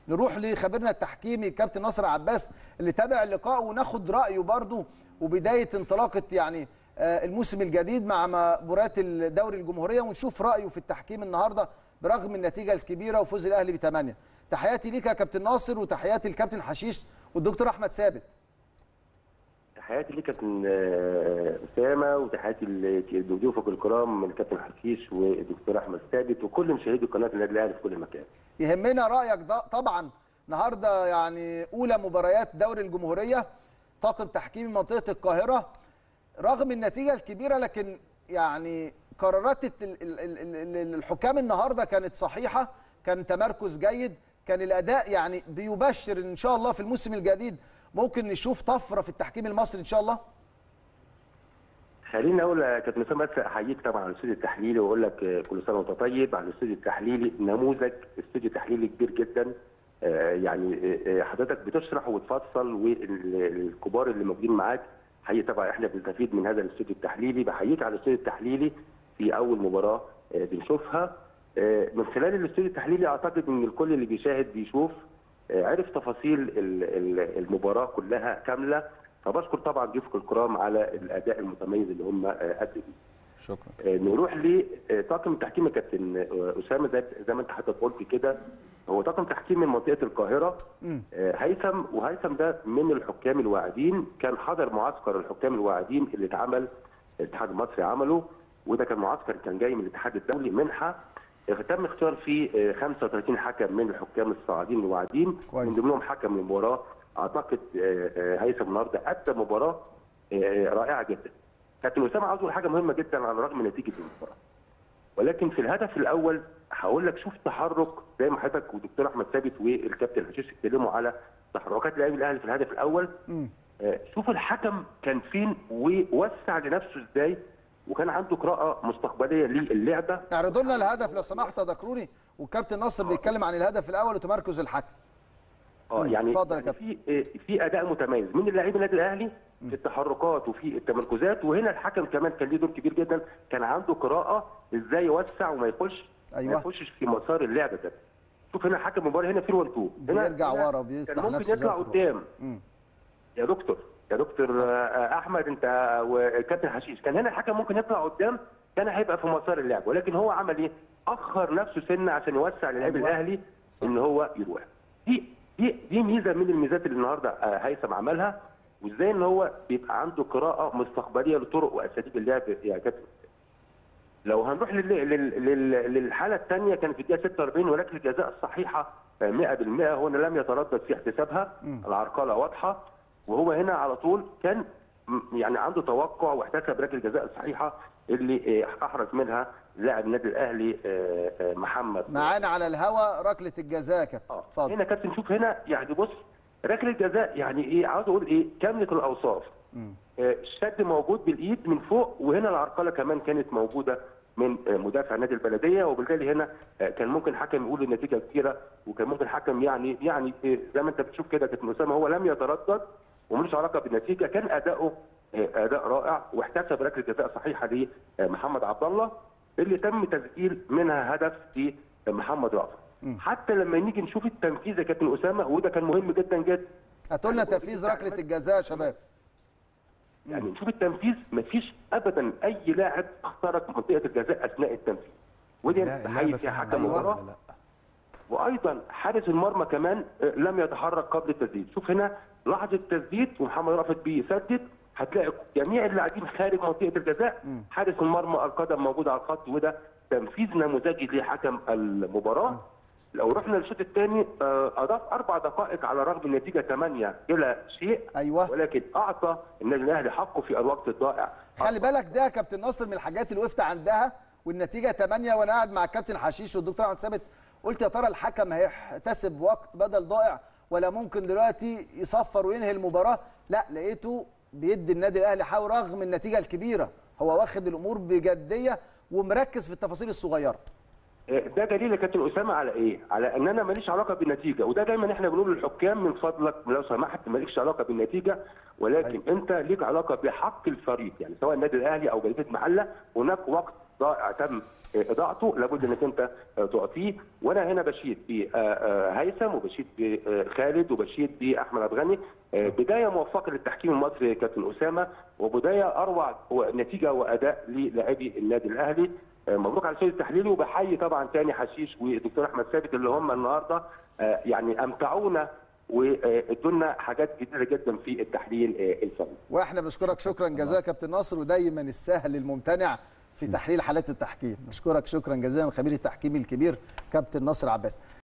نروح لخبيرنا التحكيمي كابتن ناصر عباس اللي تابع اللقاء وناخد رايه برضه وبدايه انطلاقه يعني آه، الموسم الجديد مع مباريات الدوري الجمهوريه ونشوف رايه في التحكيم النهارده برغم النتيجه الكبيره وفوز الاهلي بثمانيه تحياتي ليك يا كابتن ناصر وتحياتي الكابتن حشيش والدكتور احمد ثابت تحياتي ليك كابتن آه، اسامه وتحياتي لضيوفك الكرام الكابتن حشيش والدكتور احمد ثابت وكل مشاهدي قناه النادي الاهلي في كل مكان. يهمنا رايك ده طبعا النهارده يعني اولى مباريات دوري الجمهوريه طاقم تحكيمي منطقه القاهره رغم النتيجه الكبيره لكن يعني قرارات ال- ال- ال- ال- الحكام النهارده كانت صحيحه كان تمركز جيد كان الاداء يعني بيبشر ان شاء الله في الموسم الجديد ممكن نشوف طفره في التحكيم المصري ان شاء الله خليني اقول يا كابتن اسامه بس احييك طبعا على الاستوديو التحليلي واقول لك آه، كل سنه وانت طيب على الاستوديو التحليلي نموذج استوديو تحليلي كبير جدا آه، يعني آه، آه، حضرتك بتشرح وتفصل والكبار اللي موجودين معاك حقيقي طبعا احنا بنستفيد من هذا الاستوديو التحليلي بحييك على الاستوديو التحليلي في اول مباراه آه، بنشوفها آه، من خلال الاستوديو التحليلي اعتقد ان الكل اللي بيشاهد بيشوف آه، عرف تفاصيل ال- ال- المباراه كلها كامله فبشكر طبعا ضيوفك الكرام على الاداء المتميز اللي هم آه، ادوا بيه. شكرا آه، نروح لطاقم التحكيم يا كابتن آه، اسامه زي زي ما انت حضرتك قلت كده هو طاقم تحكيم من منطقه القاهره آه، هيثم وهيثم ده من الحكام الواعدين كان حضر معسكر الحكام الواعدين اللي اتعمل الاتحاد المصري عمله وده كان معسكر كان جاي من الاتحاد الدولي منحه آه، تم اختيار فيه آه، 35 حكم من الحكام الصاعدين الواعدين كويس. من ضمنهم حكم المباراه اعتقد آه، آه، هيثم النهارده ادى مباراه آه، رائعه جدا كابتن اسامه عاوز اقول حاجه مهمه جدا على الرغم من نتيجه المباراه ولكن في الهدف الاول هقول لك شوف تحرك زي ما حضرتك والدكتور احمد ثابت والكابتن حشيش اتكلموا على تحركات لاعبي الاهلي في الهدف الاول آه، شوف الحكم كان فين ووسع لنفسه ازاي وكان عنده قراءه مستقبليه للعبه اعرضوا لنا الهدف لو سمحت يا دكروري والكابتن ناصر بيتكلم عن الهدف الاول وتمركز الحكم اه يعني اتفضل يا يعني في آه، في اداء متميز من اللاعبين النادي الاهلي في التحركات وفي التمركزات وهنا الحكم كمان كان ليه دور كبير جدا كان عنده قراءه ازاي يوسع وما يخش أيوة. ما يخشش في مسار اللعب ده شوف هنا حكم المباراه هنا في 1 2 هنا بيرجع هنا ورا وبيفتح كان ممكن نفسه يطلع ذاته. قدام مم. يا دكتور يا دكتور آه، احمد انت وكابتن حشيش كان هنا الحكم ممكن يطلع قدام كان هيبقى في مسار اللعب ولكن هو عمل ايه؟ اخر نفسه سنه عشان يوسع للاعب أيوة. الاهلي ان هو يروح دي دي دي ميزه من الميزات اللي النهارده آه، هيثم عملها وازاي ان هو بيبقى عنده قراءه مستقبليه لطرق واساليب اللعب يا كابتن لو هنروح لل... لل... لل... للحاله الثانيه كانت في الدقيقه 46 ولكن الجزاء الصحيحه آه، 100% هو أنا لم يتردد في احتسابها العرقله واضحه وهو هنا على طول كان م- يعني عنده توقع واحتسب ركله الجزاء الصحيحه اللي آه، احرز منها لاعب النادي الاهلي آه، آه، محمد معانا على الهوا ركله الجزاء يا كابتن اه اتفضل هنا كابتن شوف هنا يعني بص ركله جزاء يعني ايه عاوز اقول ايه كامله الاوصاف آه، الشد موجود بالايد من فوق وهنا العرقله كمان كانت موجوده من آه، مدافع نادي البلديه وبالتالي هنا آه، كان ممكن حكم يقول النتيجه كتيره وكان ممكن حكم يعني يعني آه، زي ما انت بتشوف كده كابتن اسامه هو لم يتردد وملوش علاقه بالنتيجه كان اداؤه آه، اداء رائع واحتسب ركله جزاء صحيحه لمحمد عبد الله اللي تم تسجيل منها هدف في محمد رأفت حتى لما نيجي نشوف التنفيذ يا كابتن اسامه وده كان مهم جدا جدا هاتوا لنا تنفيذ ركله الجزاء يا شباب يعني نشوف التنفيذ مفيش ابدا اي لاعب اخترق منطقه الجزاء اثناء التنفيذ ودي لا، تحيي اللعبة فيها فيها حكم أيوة. المباراه ولا لا وايضا حارس المرمى كمان آه، لم يتحرك قبل التسديد شوف هنا لحظه التسديد ومحمد رافت بيسدد هتلاقي جميع اللاعبين خارج منطقه الجزاء حارس المرمى القدم موجود على الخط وده تنفيذ نموذجي لحكم المباراه لو رحنا للشوط الثاني اضاف اربع دقائق على رغم النتيجه 8 الى شيء أيوة. ولكن اعطى النادي الاهلي حقه في الوقت الضائع خلي بالك ده يا كابتن ناصر من الحاجات اللي وقفت عندها والنتيجه 8 وانا قاعد مع الكابتن حشيش والدكتور احمد ثابت قلت يا ترى الحكم هيحتسب وقت بدل ضائع ولا ممكن دلوقتي يصفر وينهي المباراه لا لقيته بيدي النادي الاهلي حاول رغم النتيجه الكبيره هو واخد الامور بجديه ومركز في التفاصيل الصغيره ده دليل يا كابتن اسامه على ايه؟ على ان انا ماليش علاقه بالنتيجه وده دايما احنا بنقول للحكام من فضلك لو سمحت مالكش علاقه بالنتيجه ولكن أيوة. انت ليك علاقه بحق الفريق يعني سواء النادي الاهلي او بلديه محله هناك وقت ضائع تم اضاعته لابد انك انت تعطيه وانا هنا بشيد بهيثم وبشيد بخالد وبشيد باحمد عبد الغني بدايه موفقه للتحكيم المصري كابتن اسامه وبدايه اروع نتيجه واداء للاعبي النادي الاهلي مبروك على الشيء التحليلي وبحيي طبعا تاني حشيش والدكتور احمد ثابت اللي هم النهارده يعني امتعونا وادونا حاجات كتيره جدا في التحليل الفني. واحنا بنشكرك شكرا جزيلا كابتن ناصر ودايما السهل الممتنع في تحليل حالات التحكيم. بشكرك شكرا جزيلا الخبير التحكيمي الكبير كابتن ناصر عباس.